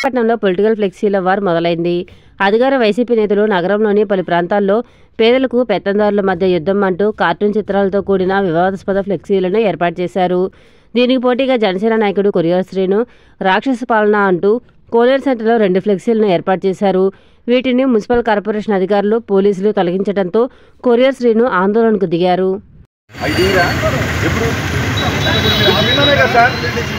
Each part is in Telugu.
పట్టణంలో పొలిటికల్ ఫ్లెక్సీల వార్ మొదలైంది అధికార వైసీపీ నేతలు నగరంలోని పలు ప్రాంతాల్లో పేదలకు పెత్తందారుల మధ్య యుద్ధం అంటూ కార్టూన్ చిత్రాలతో కూడిన వివాదాస్పద ఫ్లెక్సీలను ఏర్పాటు చేశారు దీనికి పోటీగా జనసేన నాయకుడు కొరియర్ శ్రీను రాక్షస పాలన అంటూ కోనేరు సెంటర్లో రెండు ఫ్లెక్సీలను ఏర్పాటు చేశారు వీటిని మున్సిపల్ కార్పొరేషన్ అధికారులు పోలీసులు తొలగించడంతో కొరియర్ శ్రీను ఆందోళనకు దిగారు ఐడియా ఎప్పుడు ఇప్పుడు నిన్ననే కదా సార్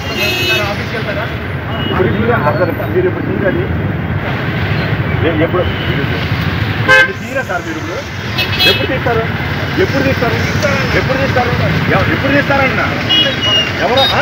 ఇప్పుడు తీరా సార్ మీరు ఇప్పుడు తీరాలి ఏ- ఎప్పుడు ఇప్పుడు తీరా సార్ మీరు ఇప్పుడు ఎప్పుడు తీస్తారు ఎప్పుడు తీస్తారు ఎప్పుడు తీస్తారు ఎవ- ఎప్పుడు తీస్తారన్న ఎవరో ఆ?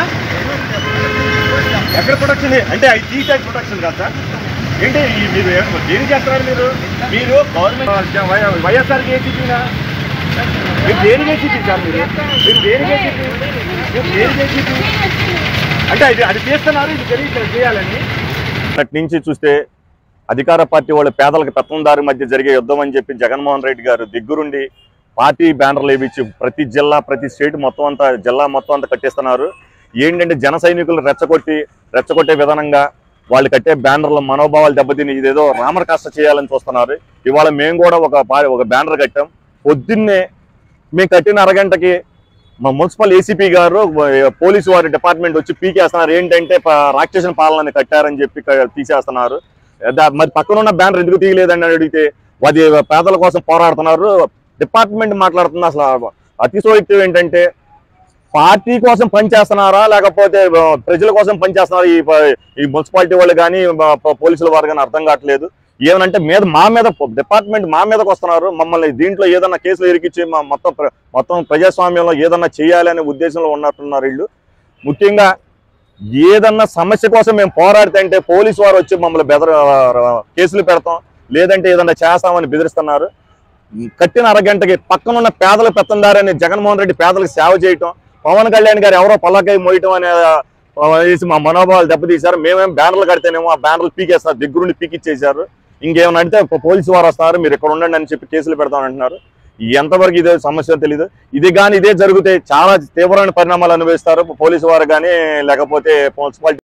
ఎక్కడ ప్రొడక్షన్ అంటే ఐ టీ టైప్ ప్రొడక్షన్ కాదు సార్ ఏంటి ఈ మీరు ఏం- దేనికి చేస్తున్నారు మీరు మీరు గవర్నమెంట్ వైఎస్ఆర్ ఏసీపీనా మీరు దేనికి ఏసీపీ సార్ మీరు మీరు దేనికి ఏసీపీ మీరు దేనికి ఏసీపీ అంటే అది అది చేస్తున్నారు ఇది తెలియదు చేయాలని అటు నుంచి చూస్తే అధికార పార్టీ వాళ్ళు పేదలకు పెత్తందారి మధ్య జరిగే యుద్ధం అని చెప్పి జగన్మోహన్ రెడ్డి గారు దగ్గరుండి పార్టీ బ్యానర్లు వేయించి ప్రతి జిల్లా ప్రతి స్టేట్ మొత్తం అంతా జిల్లా మొత్తం అంతా కట్టేస్తున్నారు ఏంటంటే జన సైనికులు రెచ్చగొట్టి రెచ్చగొట్టే విధానంగా వాళ్ళు కట్టే బ్యానర్ల మనోభావాలు దెబ్బతిని ఇదేదో రామర్ కాస్త చేయాలని చూస్తున్నారు ఇవాళ మేము కూడా ఒక పా- ఒక బ్యానర్ కట్టాం పొద్దున్నే మేము కట్టిన అరగంటకి మా మున్సిపల్ ఏసీపీ గారు ఆ, పోలీసు వారి డిపార్ట్మెంట్ వచ్చి పీకేస్తున్నారు ఏంటంటే ప- రాక్షసన పాలనని కట్టారని చెప్పి క- తీసేస్తున్నారు దా- మరి పక్కన ఉన్న బ్యానర్ ఎందుకు తీయలేదని అడిగితే అది పేదల కోసం పోరాడుతున్నారు డిపార్ట్మెంట్ మాట్లాడుతుంది అసలు అతిశోక్తి ఏంటంటే పార్టీ కోసం పనిచేస్తున్నారా లేకపోతే ఆ, ప్రజల కోసం పనిచేస్తున్నారా ఈ ప- ఈ మున్సిపాలిటీ వాళ్ళు కానీ పోలీసుల వారు కానీ అర్థం కావట్లేదు ఏమనంటే మీద మా మీద డిపార్ట్మెంట్ మా మీదకి వస్తున్నారు మమ్మల్ని దీంట్లో ఏదన్నా కేసులు ఇరికిచ్చి మా మొత్తం ప్ర- మొత్తం ప్రజాస్వామ్యంలో ఏదన్నా చేయాలి అనే ఉద్దేశంలో ఉన్నట్టున్నారు వీళ్ళు ముఖ్యంగా ఏదన్నా సమస్య కోసం మేము పోరాడితే అంటే పోలీసు వారు వచ్చి మమ్మల్ని బెదర కేసులు పెడతాం లేదంటే ఏదన్నా చేస్తామని బెదిరిస్తున్నారు కట్టిన అరగంటకి పక్కనున్న పేదల పెత్తందారని జగన్మోహన్ రెడ్డి పేదలకు సేవ చేయటం పవన్ కళ్యాణ్ గారు ఎవరో పల్లకాయ మోయటం అనే ఆ, వేసి మా మనోభావాలు దెబ్బతీశారు మేమేం బ్యానర్లు కడితేనేమో ఆ బ్యానర్లు పీకేస్తారు దగ్గరుండి పీకిచ్చేశారు ఇంకేమైనా అంటే పోలీసు వారు వస్తారు మీరు ఇక్కడ ఉండండి అని చెప్పి కేసులు పెడతామని అంటున్నారు ఎంతవరకు ఇదే సమస్య తెలియదు ఇది కానీ ఇదే జరిగితే చాలా తీవ్రమైన పరిణామాలు అనుభవిస్తారు పోలీసు వారు కానీ లేకపోతే మున్సిపాలిటీ